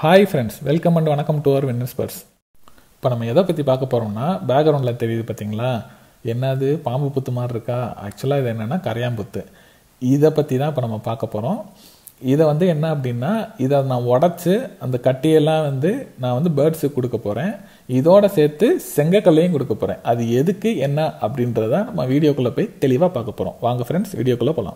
hi friends welcome and வணக்கம் to our winners purse இப்போ நம்ம எதை பற்றி பார்க்க போகிறோம்னா பேக்ரவுண்டில் தெரியுது பார்த்தீங்களா என்னது பாம்பு புத்து மாதிரி இருக்கா ஆக்சுவலாக இது என்னென்னா கரையாம்புத்து இதை பற்றி தான் இப்போ நம்ம பார்க்க போகிறோம் இதை வந்து என்ன அப்படின்னா இதை நான் உடச்சி அந்த கட்டியெல்லாம் வந்து நான் வந்து பேர்ட்ஸுக்கு கொடுக்க போகிறேன் இதோட சேர்த்து செங்கக்கல்லையும் கொடுக்க போகிறேன் அது எதுக்கு என்ன அப்படின்றத நம்ம வீடியோக்குள்ளே போய் தெளிவாக பார்க்க போகிறோம் வாங்க ஃப்ரெண்ட்ஸ் வீடியோக்குள்ளே போகலாம்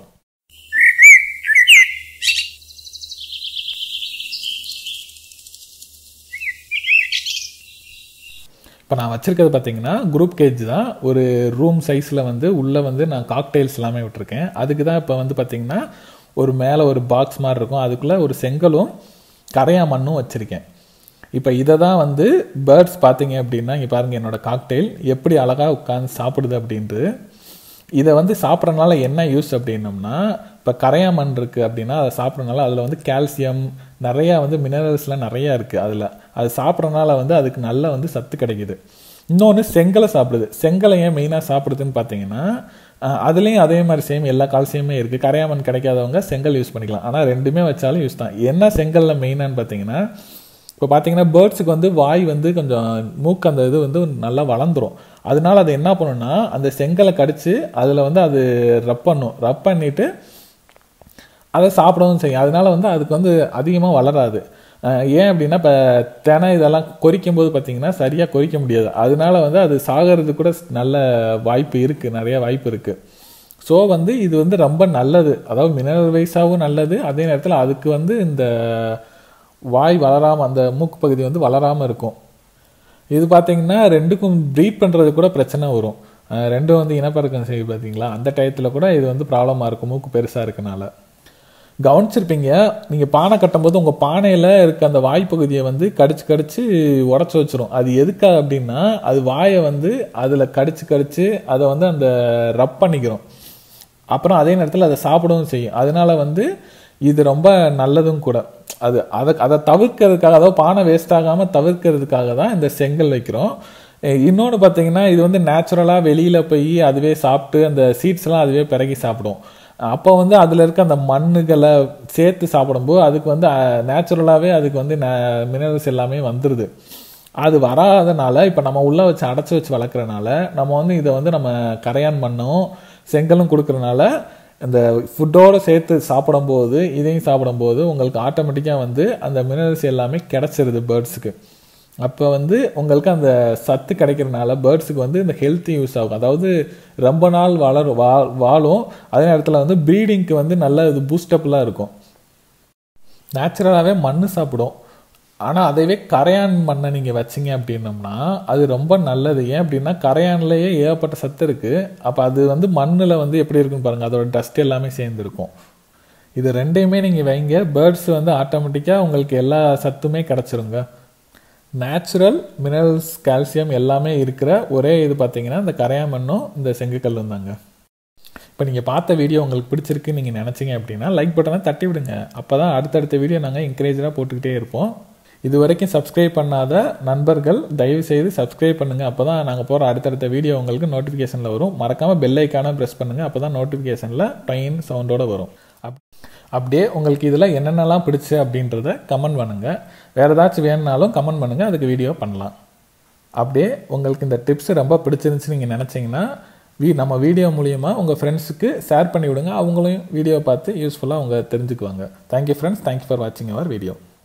இப்போ நான் வச்சுருக்கிறது பார்த்தீங்கன்னா குரூப் கேஜ் தான் ஒரு ரூம் சைஸில் வந்து உள்ளே வந்து நான் காக்டெயில்ஸ் எல்லாமே விட்டுருக்கேன் அதுக்கு தான் இப்போ வந்து பார்த்தீங்கன்னா ஒரு மேலே ஒரு பாக்ஸ் மாதிரி இருக்கும் அதுக்குள்ளே ஒரு செங்கலும் கரையா மண்ணும் வச்சுருக்கேன் இப்போ இதை தான் வந்து பேர்ட்ஸ் பார்த்தீங்க அப்படின்னா இங்கே பாருங்கள் என்னோட காக்டெயில் எப்படி அழகாக உட்காந்து சாப்பிடுது அப்படின்ட்டு இதை வந்து சாப்பிட்றதுனால என்ன யூஸ் அப்படின்னம்னா இப்போ கரையா மண் இருக்குது அப்படின்னா அதை சாப்பிட்றதுனால அதில் வந்து கால்சியம் நிறையா வந்து மினரல்ஸ்லாம் நிறையா இருக்குது அதில் அது சாப்பிட்றதுனால வந்து அதுக்கு நல்ல வந்து சத்து கிடைக்குது இன்னொன்று செங்கலை சாப்பிடுது செங்கலை ஏன் மெயினாக சாப்பிடுதுன்னு பார்த்தீங்கன்னா அதுலேயும் அதே மாதிரி சேம் எல்லா கால்சியமே இருக்குது கரையாமண் கிடைக்காதவங்க செங்கல் யூஸ் பண்ணிக்கலாம் ஆனால் ரெண்டுமே வச்சாலும் யூஸ் தான் என்ன செங்கலில் மெயினான்னு பார்த்தீங்கன்னா இப்போ பார்த்தீங்கன்னா பேர்ட்ஸுக்கு வந்து வாய் வந்து கொஞ்சம் மூக்கு அந்த இது வந்து நல்லா வளர்ந்துரும் அதனால அது என்ன பண்ணுன்னா அந்த செங்கலை கடிச்சு அதில் வந்து அது ரப் பண்ணும் ரப் பண்ணிட்டு அதை சாப்பிடவும் செய்யும் அதனால வந்து அதுக்கு வந்து அதிகமாக வளராது ஏன் அப்படின்னா இப்போ தினை இதெல்லாம் கொறிக்கும் போது பார்த்தீங்கன்னா சரியாக கொறிக்க முடியாது அதனால வந்து அது சாகிறது கூட நல்ல வாய்ப்பு இருக்குது நிறைய வாய்ப்பு இருக்குது ஸோ வந்து இது வந்து ரொம்ப நல்லது அதாவது மினரல் வைஸாகவும் நல்லது அதே நேரத்தில் அதுக்கு வந்து இந்த வாய் வளராமல் அந்த மூக்கு பகுதி வந்து வளராமல் இருக்கும் இது பார்த்தீங்கன்னா ரெண்டுக்கும் ப்ரீட் பண்ணுறது கூட பிரச்சனை வரும் ரெண்டும் வந்து இனப்பெருக்கம் செய்யும் பார்த்தீங்களா அந்த டயத்தில் கூட இது வந்து ப்ராப்ளமாக இருக்கும் மூக்கு பெருசாக இருக்கனால கவனிச்சிருப்பீங்க நீங்கள் பானை கட்டும்போது உங்கள் பானையில் இருக்க அந்த வாய்ப்பகுதியை வந்து கடிச்சு கடிச்சு உடச்சி வச்சிரும் அது எதுக்கா அப்படின்னா அது வாயை வந்து அதில் கடிச்சு கடிச்சு அதை வந்து அந்த ரப் பண்ணிக்கிறோம் அப்புறம் அதே நேரத்தில் அதை சாப்பிடவும் செய்யும் அதனால வந்து இது ரொம்ப நல்லதும் கூட அது அதை அதை தவிர்க்கிறதுக்காக அதாவது பானை வேஸ்ட் ஆகாமல் தவிர்க்கிறதுக்காக தான் இந்த செங்கல் வைக்கிறோம் இன்னொன்று பார்த்தீங்கன்னா இது வந்து நேச்சுரலாக வெளியில் போய் அதுவே சாப்பிட்டு அந்த சீட்ஸ்லாம் அதுவே பிறகி சாப்பிடும் அப்போ வந்து அதில் இருக்க அந்த மண்ணுகளை சேர்த்து சாப்பிடும்போது அதுக்கு வந்து நேச்சுரலாகவே அதுக்கு வந்து மினரல்ஸ் எல்லாமே வந்துடுது அது வராதனால இப்போ நம்ம உள்ளே வச்சு அடைச்சி வச்சு வளர்க்குறனால நம்ம வந்து இதை வந்து நம்ம கரையான் மண்ணும் செங்கலும் கொடுக்குறனால இந்த ஃபுட்டோடு சேர்த்து சாப்பிடும்போது இதையும் சாப்பிடும்போது உங்களுக்கு ஆட்டோமேட்டிக்காக வந்து அந்த மினரல்ஸ் எல்லாமே கிடச்சிருது பேர்ட்ஸுக்கு அப்போ வந்து உங்களுக்கு அந்த சத்து கிடைக்கிறனால பேர்ட்ஸுக்கு வந்து இந்த ஹெல்த்தி யூஸ் ஆகும் அதாவது ரொம்ப நாள் வளரும் வா வாழும் அதே நேரத்தில் வந்து ப்ரீடிங்க்கு வந்து நல்ல இது பூஸ்டப்லாம் இருக்கும் நேச்சுரலாகவே மண் சாப்பிடும் ஆனால் அதைவே கரையான் மண்ணை நீங்கள் வச்சிங்க அப்படின்னம்னா அது ரொம்ப நல்லது ஏன் அப்படின்னா கரையான்லேயே ஏகப்பட்ட சத்து இருக்குது அப்போ அது வந்து மண்ணில் வந்து எப்படி இருக்குன்னு பாருங்கள் அதோட டஸ்ட் எல்லாமே சேர்ந்துருக்கும் இது ரெண்டையுமே நீங்கள் வைங்க பேர்ட்ஸ் வந்து ஆட்டோமேட்டிக்காக உங்களுக்கு எல்லா சத்துமே கிடச்சிருங்க நேச்சுரல் மினரல்ஸ் கால்சியம் எல்லாமே இருக்கிற ஒரே இது பார்த்தீங்கன்னா இந்த கரையான் மண்ணும் இந்த செங்கக்கல்லும் தாங்க இப்போ நீங்கள் பார்த்த வீடியோ உங்களுக்கு பிடிச்சிருக்கு நீங்கள் நினச்சிங்க அப்படின்னா லைக் பட்டனை தட்டி விடுங்க அப்போ தான் அடுத்தடுத்த வீடியோ நாங்கள் என்கரேஜராக போட்டுக்கிட்டே இருப்போம் இது வரைக்கும் சப்ஸ்கிரைப் பண்ணாத நண்பர்கள் தயவு செய்து சப்ஸ்கிரைப் பண்ணுங்கள் அப்போ தான் நாங்கள் போகிற அடுத்தடுத்த வீடியோ உங்களுக்கு நோட்டிஃபிகேஷனில் வரும் மறக்காமல் பெல் ஐக்கான ப்ரெஸ் பண்ணுங்கள் அப்போ தான் நோட்டிஃபிகேஷனில் டைன் சவுண்டோடு வரும் அப் அப்படியே உங்களுக்கு இதில் என்னென்னலாம் பிடிச்சு அப்படின்றத கமெண்ட் பண்ணுங்கள் வேறு ஏதாச்சும் வேணுனாலும் கமெண்ட் பண்ணுங்கள் அதுக்கு வீடியோ பண்ணலாம் அப்படியே உங்களுக்கு இந்த டிப்ஸ் ரொம்ப பிடிச்சிருந்துச்சு நீங்கள் நினச்சிங்கன்னா வீ நம்ம வீடியோ மூலியமாக உங்கள் ஃப்ரெண்ட்ஸுக்கு ஷேர் பண்ணி விடுங்க அவங்களையும் வீடியோ பார்த்து யூஸ்ஃபுல்லாக அவங்க தெரிஞ்சுக்குவாங்க தேங்க்யூ ஃப்ரெண்ட்ஸ் தேங்க்யூ ஃபார் வாட்சிங் அவர் வீடியோ